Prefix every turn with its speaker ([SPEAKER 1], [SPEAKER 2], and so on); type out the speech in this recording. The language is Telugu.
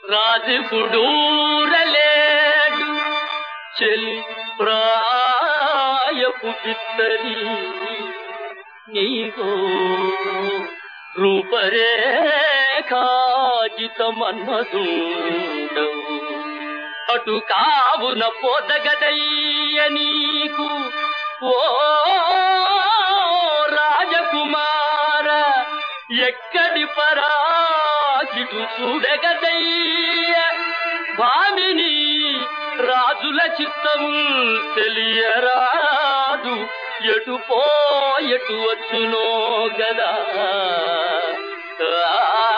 [SPEAKER 1] రాజుకుడూరలేడు చెలి ప్రాయపు పిత్తరి నీగో రూపరేఖాజితమన్మదుండవు అటు కావున పోదగదయ్య నీకు ఓ రాజకుమార ఎక్కడి పరాకిటు చూడగదయ్య భామిని రాజుల చిత్తము తెలియరాదు ఎటు పో ఎటు వచ్చునో గదా ఆ